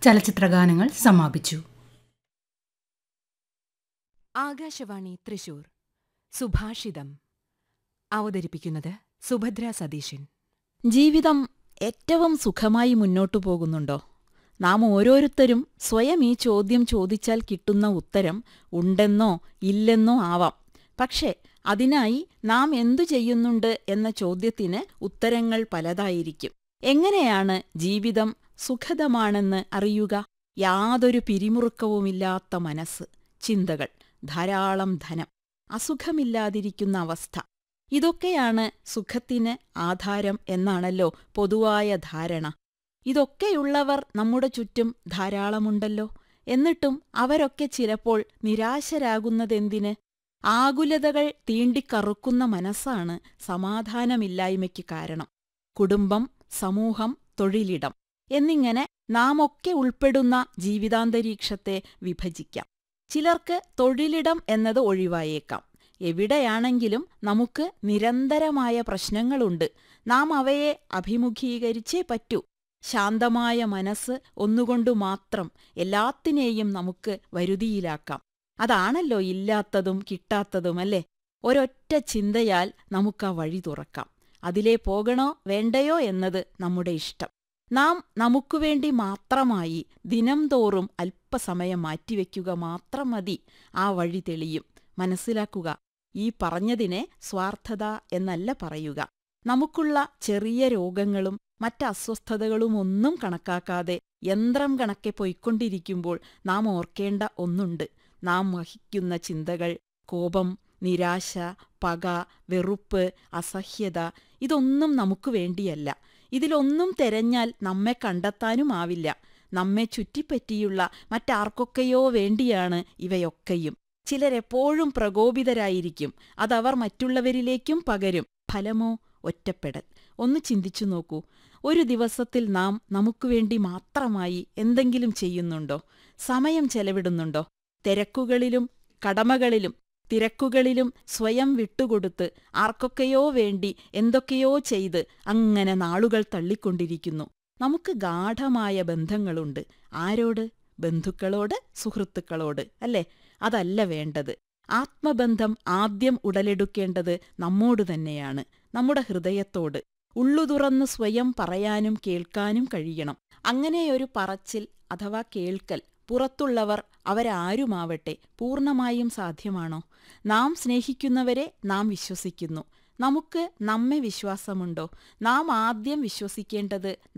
ചലച്ചിത്രഗാനങ്ങൾ സമാപിച്ചു ആകാശവാണി തൃശൂർ സുഭാഷിതം അവതരിപ്പിക്കുന്നത് സുഭദ്ര സതീശൻ ജീവിതം ഏറ്റവും സുഖമായി മുന്നോട്ടു പോകുന്നുണ്ടോ നാം ഓരോരുത്തരും സ്വയം ഈ ചോദ്യം ചോദിച്ചാൽ കിട്ടുന്ന ഉത്തരം ഉണ്ടെന്നോ ഇല്ലെന്നോ ആവാം പക്ഷേ അതിനായി നാം എന്തു ചെയ്യുന്നുണ്ട് എന്ന ചോദ്യത്തിന് ഉത്തരങ്ങൾ പലതായിരിക്കും എങ്ങനെയാണ് ജീവിതം സുഖദമാണെന്ന് അറിയുക യാതൊരു പിരിമുറുക്കവുമില്ലാത്ത മനസ്സ് ചിന്തകൾ ധാരാളം ധനം അസുഖമില്ലാതിരിക്കുന്ന അവസ്ഥ ഇതൊക്കെയാണ് സുഖത്തിന് ആധാരം എന്നാണല്ലോ പൊതുവായ ധാരണ ഇതൊക്കെയുള്ളവർ നമ്മുടെ ചുറ്റും ധാരാളമുണ്ടല്ലോ എന്നിട്ടും അവരൊക്കെ ചിലപ്പോൾ നിരാശരാകുന്നതെന്തിന് ആകുലതകൾ തീണ്ടിക്കറുക്കുന്ന മനസ്സാണ് സമാധാനമില്ലായ്മയ്ക്ക് കാരണം കുടുംബം സമൂഹം തൊഴിലിടം എന്നിങ്ങനെ നാമൊക്കെ ഉൾപ്പെടുന്ന ജീവിതാന്തരീക്ഷത്തെ വിഭജിക്കാം ചിലർക്ക് തൊഴിലിടം എന്നത് ഒഴിവായേക്കാം എവിടെയാണെങ്കിലും നമുക്ക് നിരന്തരമായ പ്രശ്നങ്ങളുണ്ട് നാം അവയെ അഭിമുഖീകരിച്ചേ പറ്റൂ ശാന്തമായ മനസ്സ് ഒന്നുകൊണ്ടു മാത്രം എല്ലാത്തിനെയും നമുക്ക് വരുതിയിലാക്കാം അതാണല്ലോ ഇല്ലാത്തതും കിട്ടാത്തതും അല്ലേ ഒരൊറ്റ ചിന്തയാൽ നമുക്കാ വഴി തുറക്കാം അതിലേ പോകണോ വേണ്ടയോ എന്നത് നമ്മുടെ ഇഷ്ടം നാം നമുക്കുവേണ്ടി മാത്രമായി ദിനം തോറും അല്പസമയം മാറ്റിവെക്കുക മാത്രം മതി ആ വഴി തെളിയും മനസ്സിലാക്കുക ഈ പറഞ്ഞതിനെ സ്വാർത്ഥത എന്നല്ല പറയുക നമുക്കുള്ള ചെറിയ രോഗങ്ങളും മറ്റസ്വസ്ഥതകളുമൊന്നും കണക്കാക്കാതെ യന്ത്രം കണക്കെ പൊയ്ക്കൊണ്ടിരിക്കുമ്പോൾ നാം ഓർക്കേണ്ട ഒന്നുണ്ട് നാം വഹിക്കുന്ന ചിന്തകൾ കോപം നിരാശ പക വെറുപ്പ് അസഹ്യത ഇതൊന്നും നമുക്ക് വേണ്ടിയല്ല ഇതിലൊന്നും തെരഞ്ഞാൽ നമ്മെ കണ്ടെത്താനുമാവില്ല നമ്മെ ചുറ്റിപ്പറ്റിയുള്ള മറ്റാർക്കൊക്കെയോ വേണ്ടിയാണ് ഇവയൊക്കെയും ചിലരെപ്പോഴും പ്രകോപിതരായിരിക്കും അതവർ മറ്റുള്ളവരിലേക്കും പകരും ഫലമോ ഒറ്റപ്പെടൽ ഒന്ന് ചിന്തിച്ചു നോക്കൂ ഒരു ദിവസത്തിൽ നാം നമുക്കുവേണ്ടി മാത്രമായി എന്തെങ്കിലും ചെയ്യുന്നുണ്ടോ സമയം ചെലവിടുന്നുണ്ടോ തിരക്കുകളിലും കടമകളിലും തിരക്കുകളിലും സ്വയം വിട്ടുകൊടുത്ത് ആർക്കൊക്കെയോ വേണ്ടി എന്തൊക്കെയോ ചെയ്ത് അങ്ങനെ നാളുകൾ തള്ളിക്കൊണ്ടിരിക്കുന്നു നമുക്ക് ഗാഠമായ ബന്ധങ്ങളുണ്ട് ആരോട് ബന്ധുക്കളോട് സുഹൃത്തുക്കളോട് അല്ലേ അതല്ല വേണ്ടത് ആത്മബന്ധം ആദ്യം ഉടലെടുക്കേണ്ടത് നമ്മോട് തന്നെയാണ് നമ്മുടെ ഹൃദയത്തോട് ഉള്ളുതുറന്ന് സ്വയം പറയാനും കേൾക്കാനും കഴിയണം അങ്ങനെയൊരു പറച്ചിൽ അഥവാ കേൾക്കൽ പുറത്തുള്ളവർ അവരാരുമാവട്ടെ പൂർണ്ണമായും സാധ്യമാണോ നാം സ്നേഹിക്കുന്നവരെ നാം വിശ്വസിക്കുന്നു നമുക്ക് നമ്മെ വിശ്വാസമുണ്ടോ നാം ആദ്യം വിശ്വസിക്കേണ്ടത്